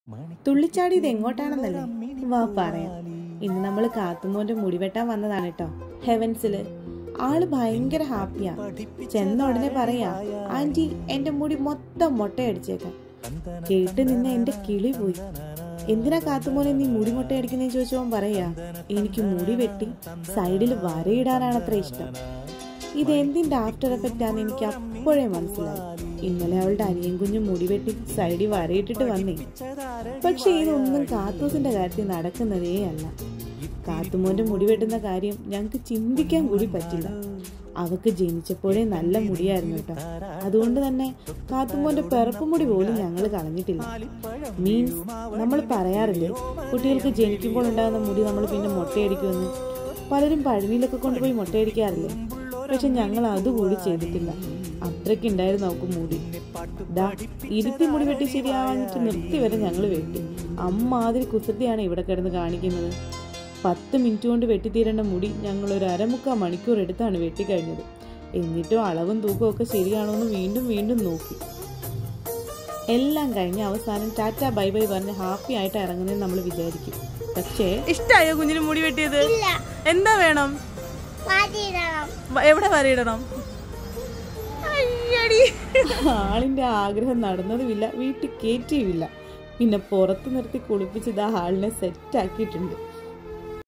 തുള്ളിച്ചാടി ഇത് എങ്ങോട്ടാണെന്നല്ലേ വാ പറയാം ഇന്ന് നമ്മൾ കാത്തുമോന്റെ മുടി വെട്ടാൻ വന്നതാണ് കേട്ടോ ഹെവൻസില് ആള് ഭയങ്കര ഹാപ്പിയാ ചെന്ന ഉടനെ പറയാ ആന്റി എന്റെ മുടി മൊത്തം മൊട്ടയടിച്ചേക്കാം കേട്ട് നിന്ന് എന്റെ കിളി പോയി എന്തിനാ കാത്തുമോനെ നീ മുടി മൊട്ടയടിക്കുന്നതെന്ന് ചോദിച്ചവൻ പറയാ എനിക്ക് മുടി വെട്ടി സൈഡിൽ വരയിടാനാണത്ര ഇഷ്ടം ഇത് എന്തിന്റെ ആഫ്റ്റർ എഫക്റ്റ് ആണെന്ന് എനിക്ക് അപ്പോഴേ മനസ്സിലായി ഇന്നലെ അവളുടെ അനിയൻ കുഞ്ഞു മുടി വെട്ടി സൈഡിൽ വരയിട്ടിട്ട് വന്നേ പക്ഷെ ഇതൊന്നും കാത്തൂസിന്റെ കാര്യത്തിൽ നടക്കുന്നതേ അല്ല കാത്തുമോന്റെ മുടി വെട്ടുന്ന കാര്യം ഞങ്ങൾക്ക് ചിന്തിക്കാൻ കൂടി പറ്റില്ല അവക്ക് ജനിച്ചപ്പോഴേ നല്ല മുടിയായിരുന്നു കേട്ടോ അതുകൊണ്ട് തന്നെ കാത്തുമോന്റെ പിറപ്പ് മുടി പോലും ഞങ്ങൾ കളഞ്ഞിട്ടില്ല മീൻസ് നമ്മൾ പറയാറില്ലേ കുട്ടികൾക്ക് ജനിക്കുമ്പോൾ ഉണ്ടാകുന്ന മുടി നമ്മൾ പിന്നെ മുട്ടയടിക്കുമെന്ന് പലരും പഴനിയിലൊക്കെ കൊണ്ടുപോയി മുട്ടയടിക്കാറില്ലേ പക്ഷെ ഞങ്ങൾ അതുകൂടി ചെയ്തിട്ടില്ല അത്രയ്ക്കുണ്ടായിരുന്നു അവൾക്ക് മുടി ദാ ഇരുത്തി മുടി വെട്ടി ശരിയാവാഞ്ഞിട്ട് നിർത്തി വരെ ഞങ്ങൾ വെട്ടി അമ്മാതിരി കുസൃതിയാണ് ഇവിടെ കിടന്ന് കാണിക്കുന്നത് പത്ത് മിനിറ്റ് കൊണ്ട് വെട്ടിത്തീരേണ്ട മുടി ഞങ്ങൾ ഒരു അരമുക്കാൽ മണിക്കൂർ എടുത്താണ് വെട്ടിക്കഴിഞ്ഞത് എന്നിട്ടും അളവും തൂക്കവും ഒക്കെ ശരിയാണോ എന്ന് വീണ്ടും വീണ്ടും നോക്കി എല്ലാം കഴിഞ്ഞ് അവസാനം ടാറ്റ ബൈ ബൈ പറഞ്ഞ് ഹാപ്പി ആയിട്ട് ഇറങ്ങുന്നതെന്ന് നമ്മൾ വിചാരിക്കും പക്ഷേ ഇഷ്ടായോ കുഞ്ഞിന് മുടി വെട്ടിയത് എന്താ വേണം മാറ്റിയിടണം വ- എവിടെ വരയിടണം അയ്യടി ആളിന്റെ ആഗ്രഹം നടന്നതുമില്ല വീട്ടിൽ കയറ്റിയുമില്ല പിന്നെ പുറത്ത് നിർത്തി കുളിപ്പിച്ച് ഇതാ ആളിനെ സെറ്റ് ആക്കിയിട്ടുണ്ട്